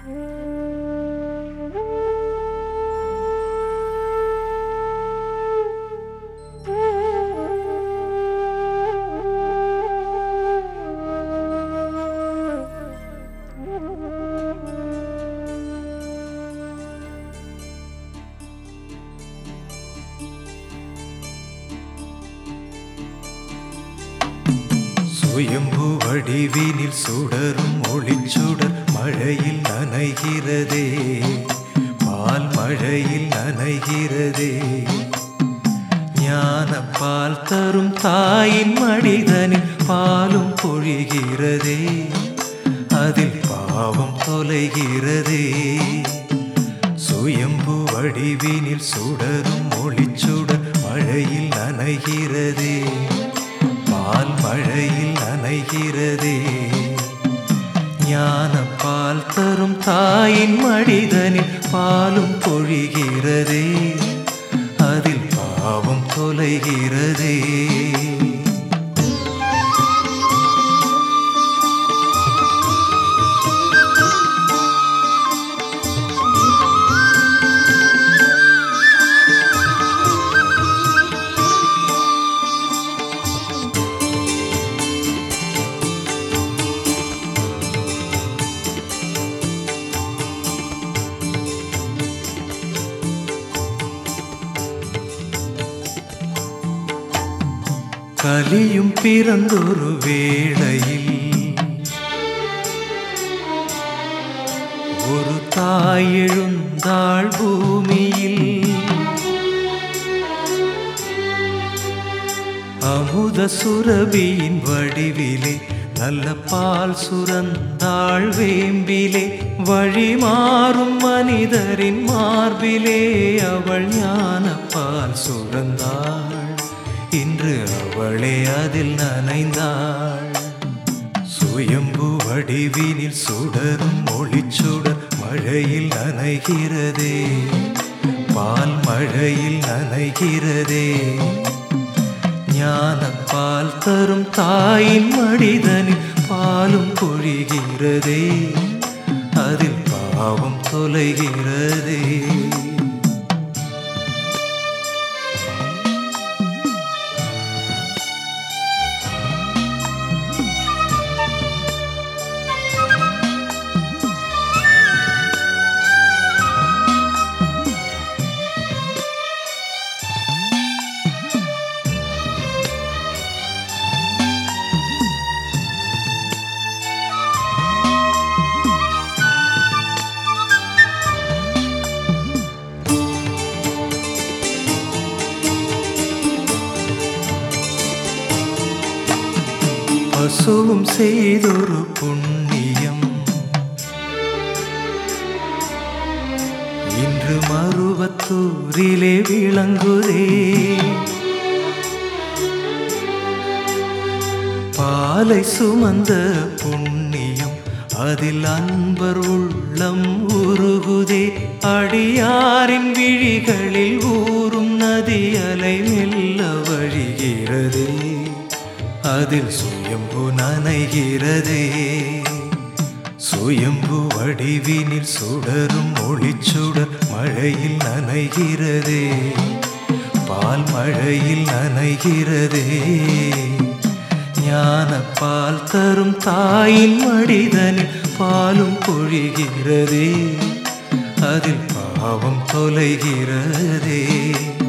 சுயம்பு வடிவினில் சுடரும் ஒளிச்சுடர் மழையில் நனைகிறதே பால் மழையில் நனைகிறதே ஞான பால் தரும் தாயின் மடிதனில் பாலும் பொழிகிறதே அதில் பாவம் தொலைகிறதே சுயம்பு வடிவினில் சுடரும் ஒளிச்சுடர் மழையில் நனைகிறதே பால் மழையில் நனைகிறதே ஞான பால் தரும் தாயின் மடிதனில் பாலும் பொழிகிறதே அதில் பாவம் தொலைகிறதே கலியும் பிறந்தொரு வேளையில் ஒரு தாய் எழுந்தாள் பூமியில் அமுத சுரபியின் வடிவிலே நல்ல பால் சுரந்தாள் வேம்பிலே வழி மாறும் மனிதரின் மார்பிலே அவள் ஞான பால் சுரந்தாள் இன்று அவளே அதில் நனைந்தாள் சுயம்பு வடிவினில் சுடரும் ஒளிச்சுடர் மழையில் நனைகிறதே பால் மழையில் நனைகிறதே ஞான பால் தரும் தாயின் மடிதனில் பாலும் பொழிகிறதே அதில் பாவம் தொலைகிறதே பசுவும் செய்தொரு புண்ணியம் இன்று மருவத்தூரிலே விளங்குதே பாலை சுமந்த புண்ணியம் அதில் அன்பர் உள்ளம் உருகுதே அடியாரின் விழிகளில் ஊறும் நதி அலை மெல்ல வழிகிறதே அதில் சுயம்பு நனைகிறதே சுயம்பு வடிவினில் சுடரும் ஒளிச்சுடர் மழையில் நனைகிறதே பால் மழையில் நனைகிறதே ஞான பால் தரும் தாயின் மடிதனில் பாலும் பொழிகிறதே அதில் பாவம் தொலைகிறதே